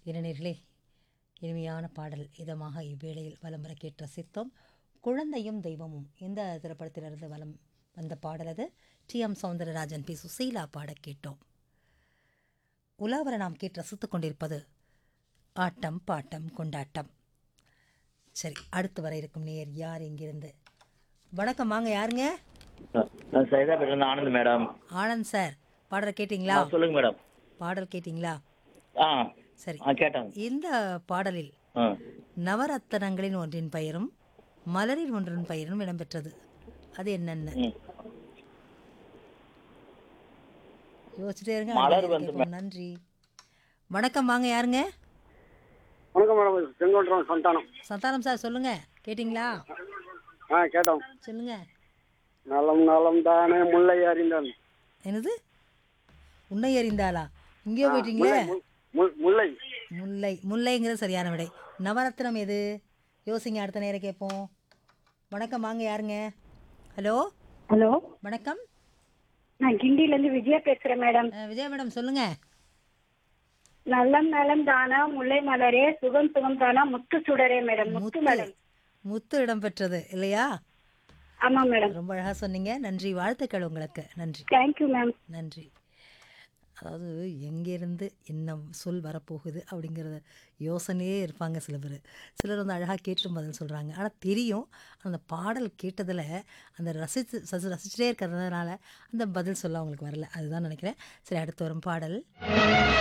இளைஞர்களே இனிமையான பாடல் இதமாக இவ்வேளையில் வலம் வர கேட்டு ரசித்தோம் குழந்தையும் தெய்வமும் இந்த திரைப்படத்திலிருந்து வலம் வந்த பாடல் அது T M Soundararajan P Susheela பாட கேட்டோம் உலாவர நாம் கேட்டு ரசித்துக் கொண்டிருப்பது ஆட்டம் பாட்டம் கொண்டாட்டம் சரி அடுத்து வர இருக்கும் நேர் யார் இங்கிருந்து வணக்கம் வாங்க யாருங்க நான் சைதாபேட்டிலேருந்து ஆனந்த் மேடம் ஆனந்த் சார் பாடல் கேட்டிங்களா ஆ சொல்லுங்க மேடம் பாடல் கேட்டிங்களா ஆ சரி ஆ கேட்டேன் இந்த பாடலில் ஆ நவரத்தனங்களின் ஒன்றின் பெயரும் மலரின் ஒன்றின் பெயரும் இடம்பெற்றது அது என்னென்ன ம். யோசிச்சுட்டே இருங்க மலர் அடுத்த வந்து கேட்போம். நன்றி வணக்கம் வாங்க யாருங்க வணக்கம் மேடம் செங்கோட்டம் சந்தானம் சந்தானம் சார் சொல்லுங்க கேட்டிங்களா ஆ கேட்டோம் சொல்லுங்க நலம் நலம் தானே முல்லை அறிந்தான் என்னது உன்னை அறிந்தாளா இங்கேயோ போயிட்டீங்களே முல்- முல்- முல்லை முல்லை முல்லைங்கிறது சரியான விடை நவரத்னம் எது யோசிங்க அடுத்த நேரம் கேட்போம் வணக்கம் வாங்க யாருங்க ஹலோ ஹலோ வணக்கம் நான் கிண்டில இருந்து விஜயா பேசுறேன் மேடம் அஹ், விஜயா மேடம் சொல்லுங்க நல்லம் நலம் தானா முல்லை மலரே சுகம் சுகம் தானா முத்து சுடரே மேடம் முத்து முத்து மேடம் முத்து இடம்பெற்றது இல்லையா ஆமா மேடம் ரொம்ப அழகா சொன்னீங்க நன்றி வாழ்த்துக்கள் உங்களுக்கு நன்றி தேங்க்யூ மேம் நன்றி அதாவது எங்கேருந்து என்ன சொல் வரப்போகுது அப்படிங்கிறத யோசனையே இருப்பாங்க சில பேர் சிலர் வந்து அழகாக கேட்டு பதில் சொல்கிறாங்க ஆனால் தெரியும் அந்த பாடல் கேட்டதில் அந்த ரசித்து ரசி ரசிச்சுட்டே இருக்கிறதுனால அந்த பதில் சொல்ல அவங்களுக்கு வரல அதுதான் நினைக்கிறேன் சரி அடுத்து வரும் பாடல்